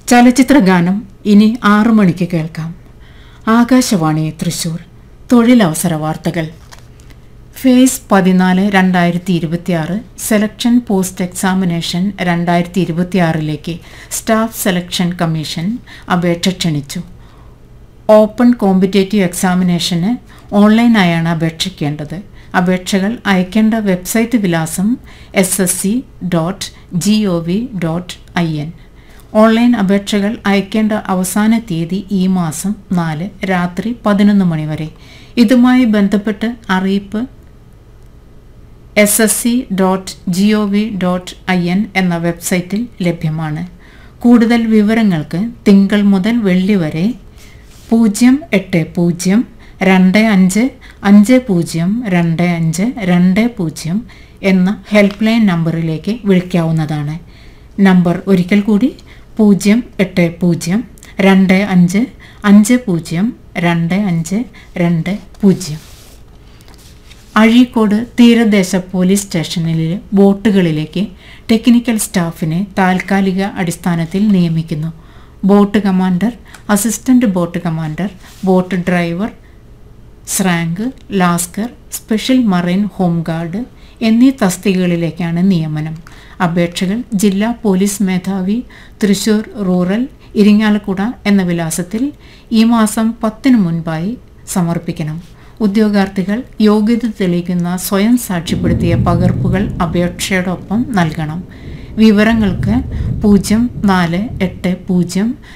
ചലച്ചിത്ര ഗാനം ഇനി ആറു മണിക്ക് കേൾക്കാം ആകാശവാണി തൃശൂർ തൊഴിലവസര വാർത്തകൾ ഫേസ് പതിനാല് രണ്ടായിരത്തി ഇരുപത്തിയാറ് സെലക്ഷൻ പോസ്റ്റ് എക്സാമിനേഷൻ രണ്ടായിരത്തി ഇരുപത്തിയാറിലേക്ക് സ്റ്റാഫ് സെലക്ഷൻ കമ്മീഷൻ അപേക്ഷ ക്ഷണിച്ചു ഓപ്പൺ കോമ്പറ്റേറ്റീവ് എക്സാമിനേഷന് ഓൺലൈനായാണ് അപേക്ഷിക്കേണ്ടത് അപേക്ഷകൾ അയക്കേണ്ട വെബ്സൈറ്റ് വിലാസം S S C dot G O V dot I N online അപേക്ഷകൾ അയക്കേണ്ട അവസാന തീയതി ഈ മാസം നാല് രാത്രി പതിനൊന്ന് മണി വരെ ഇതുമായി ബന്ധപ്പെട്ട് അറിയിപ്പ് S S C dot G O V dot I N എന്ന വെബ്സൈറ്റിൽ ലഭ്യമാണ് കൂടുതൽ വിവരങ്ങൾക്ക് തിങ്കൾ മുതൽ വെള്ളി വരെ പൂജ്യം എട്ട് പൂജ്യം രണ്ട് അഞ്ച് അഞ്ച് പൂജ്യം രണ്ട് അഞ്ച് രണ്ട് പൂജ്യം എന്ന ഹെൽപ്പ് ലൈൻ നമ്പറിലേക്ക് വിളിക്കാവുന്നതാണ് നമ്പർ ഒരിക്കൽ കൂടി പൂജ്യം എട്ട് പൂജ്യം രണ്ട് അഞ്ച് അഞ്ച് പൂജ്യം രണ്ട് അഞ്ച് രണ്ട് പൂജ്യം അഴീക്കോട് തീരദേശ പോലീസ് സ്റ്റേഷനിലെ ബോട്ടുകളിലേക്ക് ടെക്നിക്കൽ സ്റ്റാഫിനെ താൽക്കാലിക അടിസ്ഥാനത്തിൽ നിയമിക്കുന്നു boat commander assistant boat commander boat driver സ്രാങ്ക് ലാസ്കർ സ്പെഷ്യൽ മറൈൻ ഹോംഗാർഡ് എന്നീ തസ്തികകളിലേക്കാണ് നിയമനം അപേക്ഷകൾ ജില്ലാ പോലീസ് മേധാവി തൃശൂർ റൂറൽ ഇരിങ്ങാലക്കുട എന്ന വിലാസത്തിൽ ഈ മാസം പത്തിന് മുൻപായി സമർപ്പിക്കണം ഉദ്യോഗാർത്ഥികൾ യോഗ്യത തെളിയിക്കുന്ന സ്വയം സാക്ഷ്യപ്പെടുത്തിയ പകർപ്പുകൾ അപേക്ഷയോടൊപ്പം നൽകണം വിവരങ്ങൾക്ക് പൂജ്യം നാല് എട്ട് പൂജ്യം